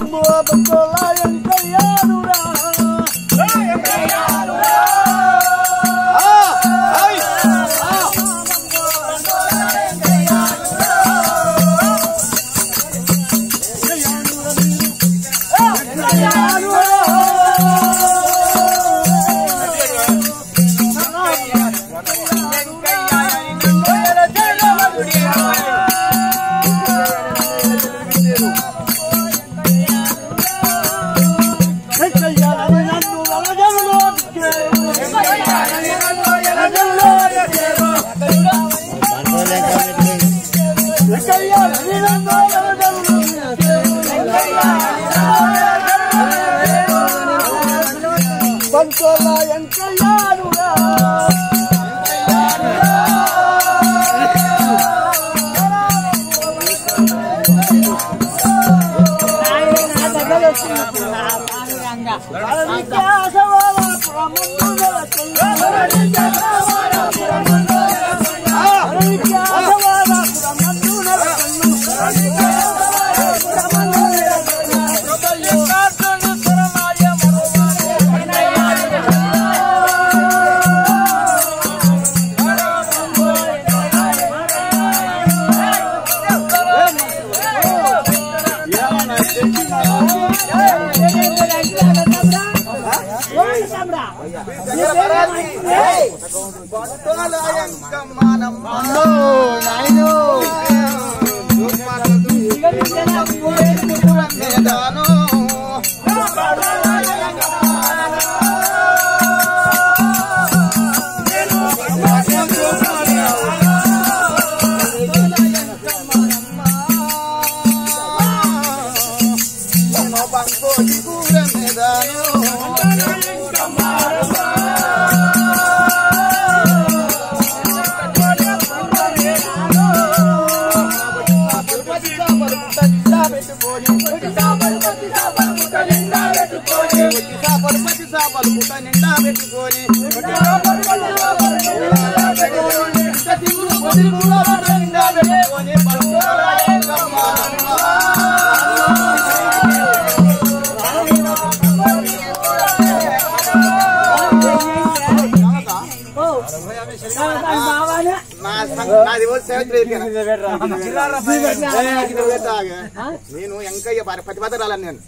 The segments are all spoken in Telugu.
నేను ఎంకయ్య ప్రతిపదరాలని నేను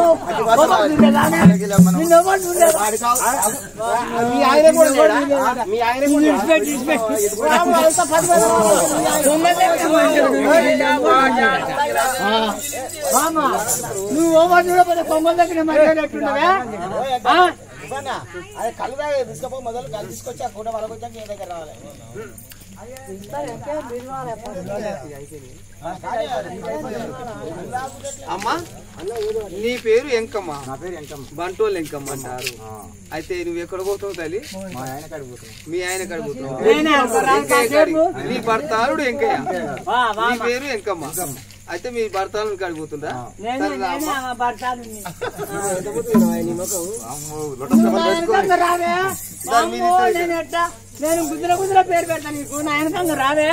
మీ ఆయన కూడా లేడా? మీ ఆయన కూడా లేడా? నువ్వు ఓవర్ చూడకపోతే కొమ్మల దగ్గర మాట్లాడేట్టున్నావే ఇవ్వనా? అదే కళ్ళు తాగే తీసుకపో మొదలు కళ్ళు తీసుకొచ్చి ఆ ఫోటో వాళ్ళకొచ్చాక నీ దగ్గర రావాలి అమ్మా నీ పేరు ఎంకమ్మ నా పేరు ఎంకమ్మ బంటోళ్ళు ఎంకమ్మ అంటారు అయితే నువ్వు ఎక్కడ పోతావు తల్లి మా ఆయన కడిపోతుంది మీ ఆయన కడుగుతున్నావు నేనే అంటారా? కాసేపు? నీ భర్తాలుడు ఎంకయ్య వా, వా, నీ పేరు ఎంకమ్మ అయితే మీ భర్తాలను కడుగుతుందా నేనే నేనే ఆమె భర్తను నీ. అమ్మో, లొటస్ కబర్ నా వేసుకొని. వెనకంగా రావే అమ్మో, నేను ఎట్టా నేను గుద్దుల గుద్దుల పేరు పెడతా నీకు నా వెనకంగా రావే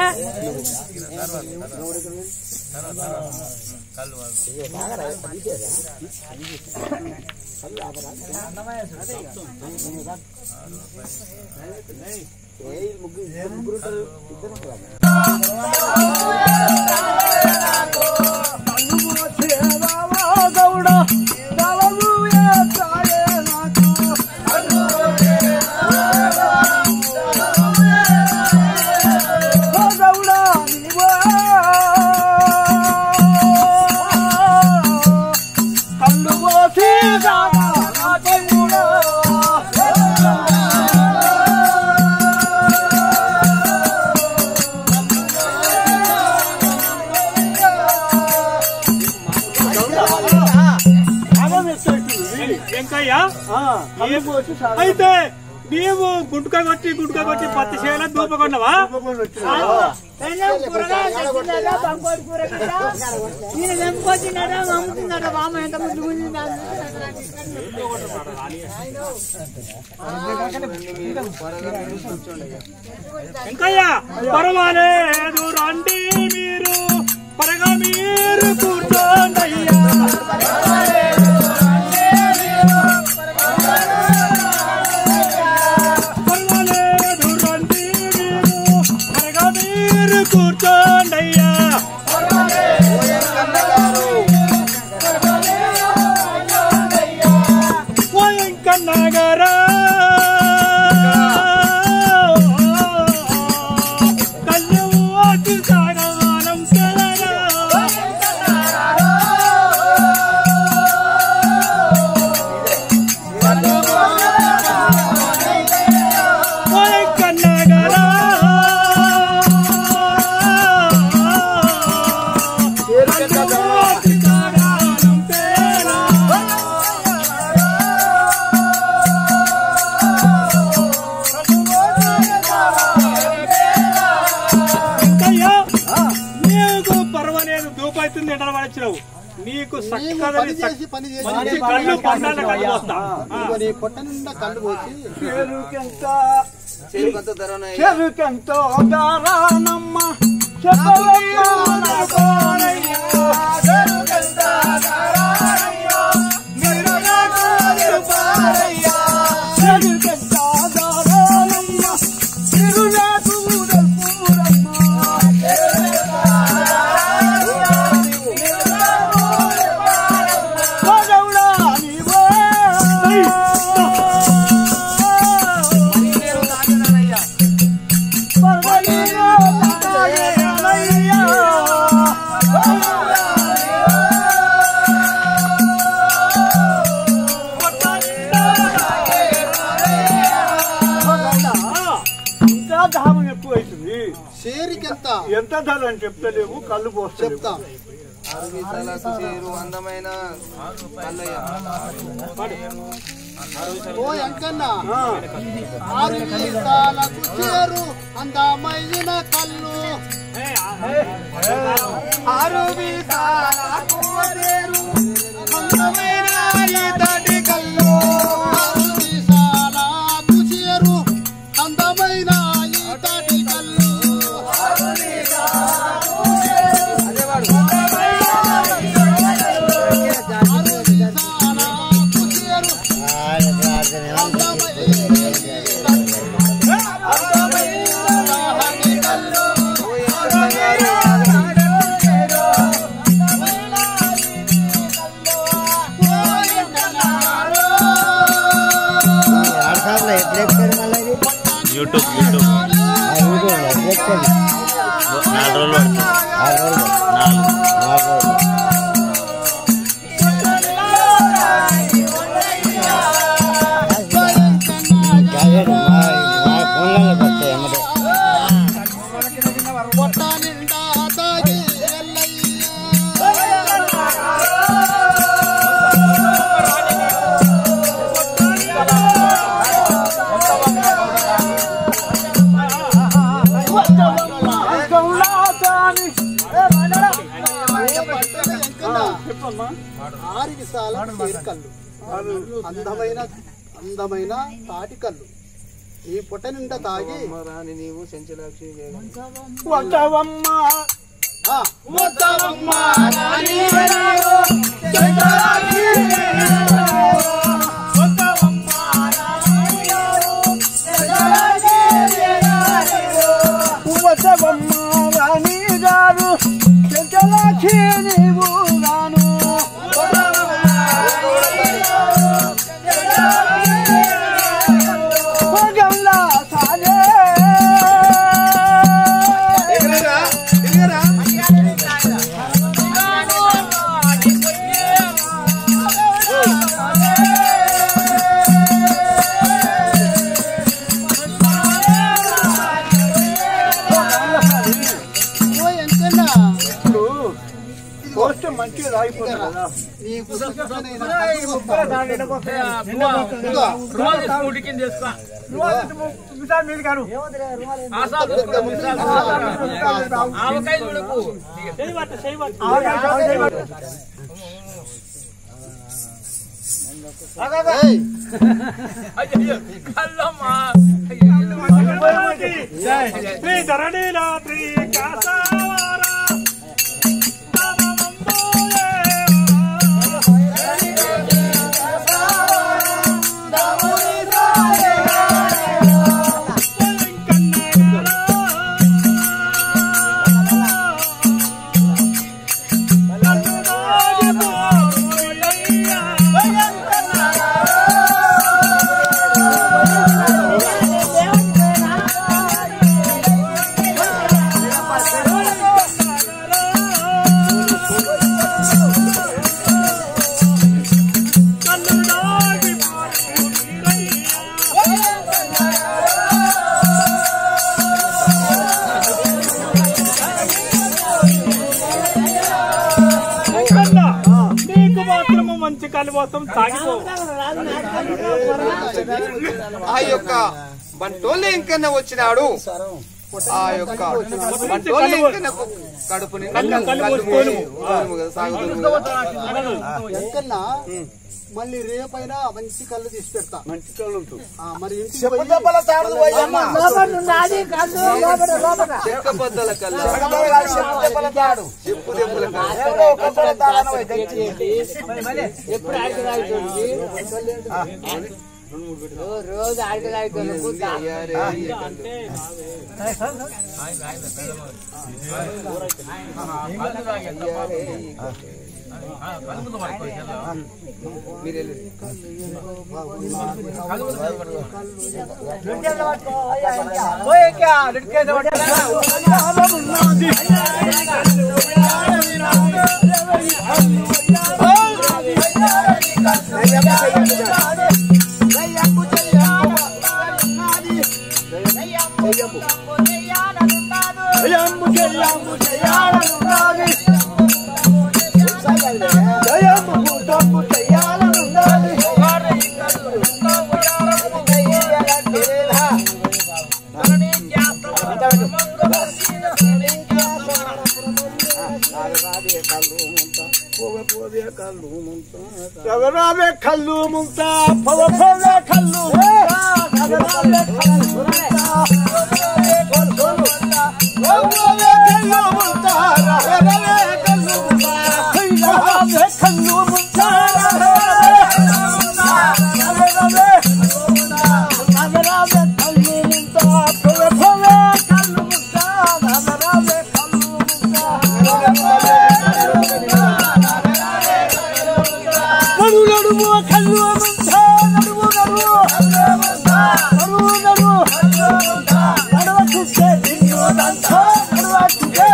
వెంకయ్య అయితే నీవు గుంటుక కొట్టి గుంటుక కొట్టి పత్తి చేయాల దూపకొండవా పెళ్ళాం కూరగాయలు తెచ్చిందట, బంకోడి కూర గిట్ట. ఈయన వెంపుకొచ్చినాడ, అమ్ముతున్నాడ, వామ ఎంత ముద్దు గుంజిందా? వెంకయ్య పర్వాలేదు రండి మీరు పరగా మీరు కూర్చోండి అయ్యా చక్కగా పని చేసి పని చేసి మంచి కళ్ళు పండాలి కళ్ళు వస్తా ఇదిగో నీ పొట్ట నిండా కళ్ళు పోసి చేరుకంత ధరనయ్య చెరుకెంతో దారానమ్మ చెప్పవమ్మ నడుకోనయ్యా. చెరుకెంతో దారానమ్మ, మీరు నాకు తెలుపారయ్యా. చెరుకెంతో దారానమ్మ, మీరు నాకు తెలుపురమ్మ. చెరుకెంతో దారానమ్మ, మీరు నాకు తెలుపారమ్మ. గోడౌడా నీవో. పర్వదినో తాగేనయ్యా. ఇంకా దాహం ఎక్కువైతుంది చేరికెంత ఎంత ధర అని చెప్తలేవు కళ్ళు పోస్తా చెప్తాం అరవిసాలకు చేరు అందమైన కల్లయ్య ఓ ఎంకన్నా ఆరు వీసాలకు చేరు అందమైన కళ్ళు ఆరు వీసాలకు చేరు అందమైన ఈతటి కళ్ళు ఆరు వీసాలకు చేరు అందమైన ఈతటి కళ్ళు ఆరు వీసాలకు చేరు అందమైన యూట్యూబ్ యూట్యూబ్ నాలుగు రోజులు పడుతుంది ఆరు రోజులు నాలుగు ఫోన్లకు వస్తాయి అమ్మటే పొట్ట నిండా తాగి ఆరు విశాల కళ్ళు అందమైన అందమైన తాటి కళ్ళు ఈ పొట్ట నిండా తాగి రాని నీవు సెంచలాక్షి వేగం వద్దవమ్మ ఆ, వద్దవమ్మ రాణి గారు చెంచలాక్షి నీవు గాను భోగంలా సాగే ఓ ఎంకన్నా ఇప్పుడు పోస్ట్ మంచిగా రాయిపోతుంది కదా నీ పుస్తకమైన కళ్ళు వస్తా. ఇదిగో, ఏయ్, శ్రీ ధరణీలాత్రి కాసావారా నీకు మాత్రము మంచి కలువసం తాగిపో ఆ యొక్క బంటోళ్ళు ఇంకన్నా వచ్చినాడు ఆ యొక్క పంటోలు ఇంకా నాకు కడుపు నిండా కళ్ళు కళ్ళు మూసి తోలుము కదా, సాగుతోలుము కదా. ఎంకన్నా మళ్ళీ రేపైనా మంచి కళ్ళు తీసి పెడతా మంచి కళ్ళు ఉంటుంది ఆ, మరి ఇంటికి చెప్పు పోయి చెప్పల తాడు పోయమ్మ లోపల ఉన్నది కళ్ళు లోపల లోపల చెక్క బద్దల కళ్ళ చెప్పల తాడు, చెప్పు చెప్పల తాడు చెప్పు దెబ్బల కళ్ళ ఎవరో ఒక చెప్పల తాడని పోయి తెచ్చి. ఎప్పుడు ఆడికి తాగుతుంది రోజు ఆడికి తాగుతుంది అయ్యారే, ఈ కళ్ళు. అయ్యారే, ఈ కళ్ళు. మీరు వెళ్ళండి. ఎవరావే కళ్ళు ముంత పవ పవ కళ్ళు నడుము కళ్ళు ముంత నడుము నడుము నడుము నడుము నడువ చూస్తే దిన్నోదంత నడువ చూస్తే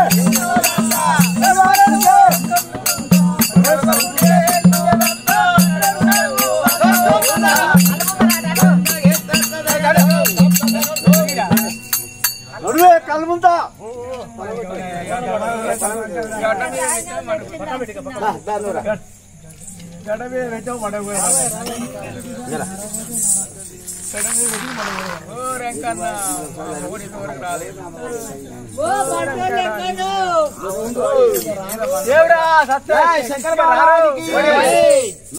నడువే కళ్ళు ముంత దేవుడా సత్య శంకర మహారాజుకి